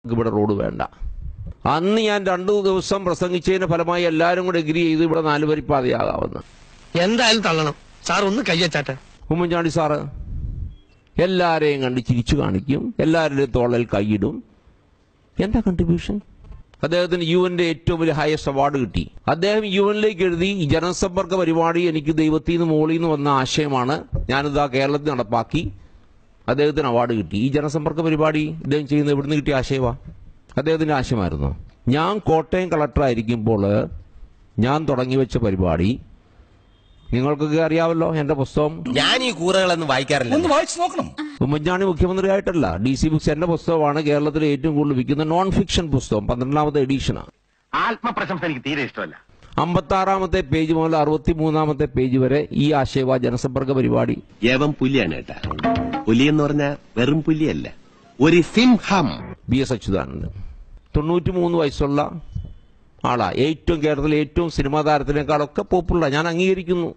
ഇവിടെ റോഡ് വേണ്ട അന്ന് ഞാൻ രണ്ടു ദിവസം പ്രസംഗിച്ചതിന്റെ ഫലമായി എല്ലാവരും കൂടെ എഗ്രി ചെയ്ത് ഇവിടെ നാലുവരിപ്പാതയാകാമെന്ന് എന്തായാലും തള്ളണം സാർ ഒന്ന് കയ്യച്ചാട്ടെ ഉമ്മൻചാണ്ടി സാറ് എല്ലാരെയും കണ്ട് ചിരിച്ചു കാണിക്കും എല്ലാവരുടെയും തോളൽ കൈയിടും എന്താ കൺട്രിബ്യൂഷൻ അദ്ദേഹത്തിന് യു എൻ്റെ ഏറ്റവും വലിയ ഹയസ്റ്റ് അവാർഡ് കിട്ടി അദ്ദേഹം യു എന്നിലേക്ക് എഴുതി ഈ ജനസമ്പർക്ക പരിപാടി എനിക്ക് ദൈവത്തിൽ നിന്ന് മോളിൽ നിന്ന് വന്ന ആശയമാണ് ഞാനിതാ കേരളത്തിൽ നടപ്പാക്കി അദ്ദേഹത്തിന് അവാർഡ് കിട്ടി ഈ ജനസമ്പർക്ക പരിപാടി ഇദ്ദേഹം ചെയ്യുന്നത് എവിടുന്ന് കിട്ടിയ ആശയമാ അദ്ദേഹത്തിന്റെ ആശയമായിരുന്നു ഞാൻ കോട്ടയം കളക്ടറായിരിക്കുമ്പോൾ ഞാൻ തുടങ്ങി വെച്ച പരിപാടി നിങ്ങൾക്കൊക്കെ അറിയാമല്ലോ എന്റെ പുസ്തകം ഞാൻ ഈ കൂറകളൊന്നും വായിക്കാറില്ല ഒന്ന് വായിച്ചു നോക്കണം ഉമ്മൻചാണ്ടി മുഖ്യമന്ത്രി ആയിട്ടല്ല ഡി സി ബുക്സ് എന്റെ പുസ്തകമാണ് കേരളത്തിലെ ഏറ്റവും കൂടുതൽ വിൽക്കുന്ന നോൺ ഫിക്ഷൻ പുസ്തകം പന്ത്രണ്ടാമത്തെ എഡീഷനാണ് ആത്മപ്രശംസ എനിക്ക് തീരെ ഇഷ്ടമല്ല അമ്പത്തി ആറാമത്തെ പേജ് മുതൽ അറുപത്തി മൂന്നാമത്തെ പേജ് വരെ ഈ ആശയവാ ജനസമ്പർക്ക പരിപാടി യവൻ പുലിയാണ് കേട്ടാ പുലി എന്ന് പറഞ്ഞാൽ വെറും പുലിയല്ല ഒരു സിംഹം ബി എസ് അച്യുതാനന്ദൻ തൊണ്ണൂറ്റി മൂന്ന് വയസ്സുള്ള ആളാ ഏറ്റവും കേരളത്തിലെ ഏറ്റവും സിനിമാ താരത്തിനേക്കാളൊക്കെ പോപ്പുലറാണ് ഞാൻ അംഗീകരിക്കുന്നു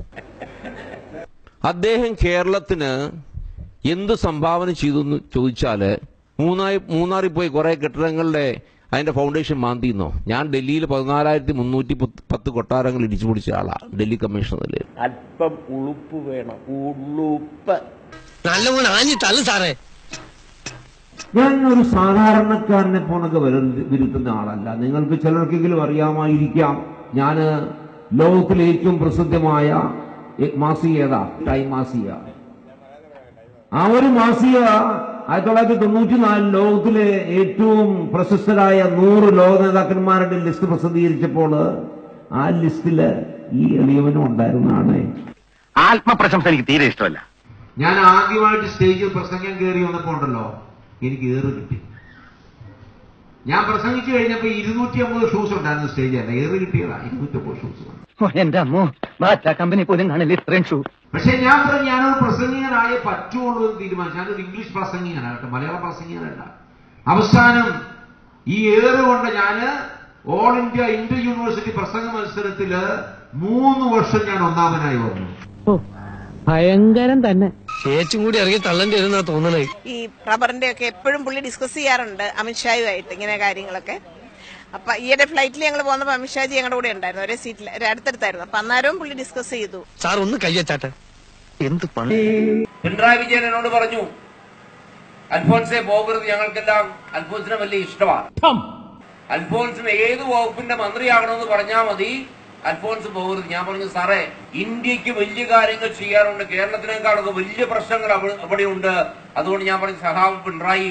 അദ്ദേഹം കേരളത്തിന് എന്ത് സംഭാവന ചെയ്തു എന്ന് ചോദിച്ചാല് മൂന്നായി മൂന്നാറിൽ പോയി കുറെ കെട്ടിടങ്ങളുടെ അതിന്റെ ഫൗണ്ടേഷൻ മാന്തിന്നോ ഞാൻ ഡൽഹിയിൽ പതിനാലായിരത്തി മുന്നൂറ്റി പത്ത് കൊട്ടാരങ്ങൾ ഇടിച്ചു പിടിച്ച ആളാ ഡൽഹി കമ്മീഷണറിൽ അല്പം ഉളുപ്പ് വേണം ഉളുപ്പ് നല്ല പോലെ ആഞ്ഞി തള്ളു സാറേ ഞാൻ ഒരു സാധാരണക്കാരനെ പോണൊക്കെ വിരുത്തുന്ന ആളല്ല നിങ്ങൾക്ക് ചിലർക്കെങ്കിലും അറിയാമായിരിക്കാം ഞാൻ ലോകത്തിലെ ഏറ്റവും പ്രസിദ്ധമായ എ- മാസിക ഏതാ ടൈം മാസിക ആ ഒരു മാസിക ആയിരത്തി തൊള്ളായിരത്തി തൊണ്ണൂറ്റി നാലിൽ ലോകത്തിലെ ഏറ്റവും പ്രശസ്തരായ നൂറ് ലോക നേതാക്കന്മാരുടെ ലിസ്റ്റ് പ്രസിദ്ധീകരിച്ചപ്പോൾ ആ ലിസ്റ്റില് ഈ എളിയവനും ഉണ്ടായിരുന്നതാണ് ആത്മപ്രശംസ എനിക്ക് തീരെ ഇഷ്ടമല്ല ഞാൻ ആദ്യമായിട്ട് സ്റ്റേജിൽ പ്രസംഗം കയറി വന്നപ്പോ ഉണ്ടല്ലോ എനിക്ക് ഏറ് കിട്ടി ഞാൻ പ്രസംഗിച്ചു കഴിഞ്ഞപ്പോ ഇരുന്നൂറ്റി അമ്പത് ഷൂസ് ഉണ്ടായിരുന്നു സ്റ്റേജിൽ അല്ല ഏറ് കിട്ടിയതാ ഇരുന്നൂറ്റി അമ്പത് ഷൂസ് എന്റെ അമ്മോ ബാറ്റ കമ്പനി പോലും കാണില്ല ഇത്രയും ഷൂ പക്ഷെ ഞാൻ പറഞ്ഞു ഞാനൊരു പ്രസംഗികനായേ പറ്റുള്ളൂ എന്ന് തീരുമാനിച്ചു ഞാനൊരു ഇംഗ്ലീഷ് പ്രസംഗികനാകട്ടെ മലയാള പ്രസംഗികനല്ല അവസാനം ഈ ഏറ് കൊണ്ട് ഞാന് ഓൾ ഇന്ത്യ ഇന്റർ യൂണിവേഴ്സിറ്റി പ്രസംഗ മത്സരത്തില് മൂന്ന് വർഷം ഞാൻ ഒന്നാമനായി വന്നു ഭയങ്കരം തന്നെ ചേച്ചും കൂടി ഇറങ്ങി തള്ളേണ്ടി വരുന്നാ തോന്നണേ ഈ റബ്ബറിന്റെ ഒക്കെ എപ്പോഴും പുള്ളി ഡിസ്കസ് ചെയ്യാറുണ്ട് അമിത്ഷായുമായിട്ട് ഇങ്ങനെ കാര്യങ്ങളൊക്കെ അപ്പൊ ഈയിടെ ഫ്ലൈറ്റിൽ ഞങ്ങൾ പോകുന്നപ്പോ അമിത്ഷാജി ഞങ്ങളുടെ കൂടെ ഉണ്ടായിരുന്നു ഒരേ സീറ്റിൽ അടുത്തടുത്തായിരുന്നു അപ്പൊ അന്നേരവും പുള്ളി ഡിസ്കസ് ചെയ്തു സാർ ഒന്ന് കയ്യച്ചാട്ടെ എന്ത് പണി പിണറായി വിജയൻ എന്നോട് പറഞ്ഞു അൽഫോൻസെ പോകരുത് ഞങ്ങൾക്കെല്ലാം അൽഫോൻസിനെ വലിയ ഇഷ്ടമാണ് അൽഫോൻസിന് ഏത് വകുപ്പിന്റെ മന്ത്രിയാകണമെന്ന് പറഞ്ഞാൽ മതി അൽഫോൻസ് പോകരുത് ഞാൻ പറഞ്ഞു സാറേ ഇന്ത്യക്ക് വലിയ കാര്യങ്ങൾ ചെയ്യാറുണ്ട് കേരളത്തിനേക്കാളൊക്കെ വലിയ പ്രശ്നങ്ങൾ അവ- അവിടെയുണ്ട് അതുകൊണ്ട് ഞാൻ പറഞ്ഞു സഹാബ് പിണറായി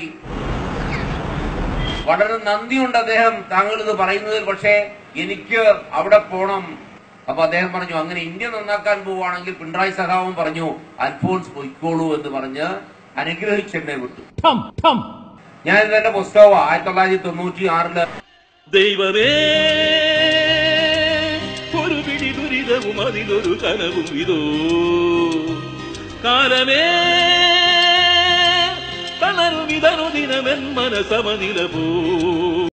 വളരെ നന്ദിയുണ്ട് അദ്ദേഹം താങ്കൾ ഇത് പറയുന്നതിൽ പക്ഷേ എനിക്ക് അവിടെ പോണം അപ്പൊ അദ്ദേഹം പറഞ്ഞു അങ്ങനെ ഇന്ത്യ നന്നാക്കാൻ പോവുകയാണെങ്കിൽ പിണറായി സഖാവും പറഞ്ഞു അൽഫോൺസ് പൊയ്ക്കോളൂ എന്ന് പറഞ്ഞ് അനുഗ്രഹിച്ചെന്നെ വിട്ടു ഞാൻ ഇതെന്റെ പുസ്തകമാണ് ആയിരത്തി തൊള്ളായിരത്തി തൊണ്ണൂറ്റി ആറില് ദൈവമേ ഒരു പിടി ദുരിതവും അതിലൊരു കനവും ഇതോ കാലമേ തളരും ഇതനുദിനമെൻ മനസമനില പോ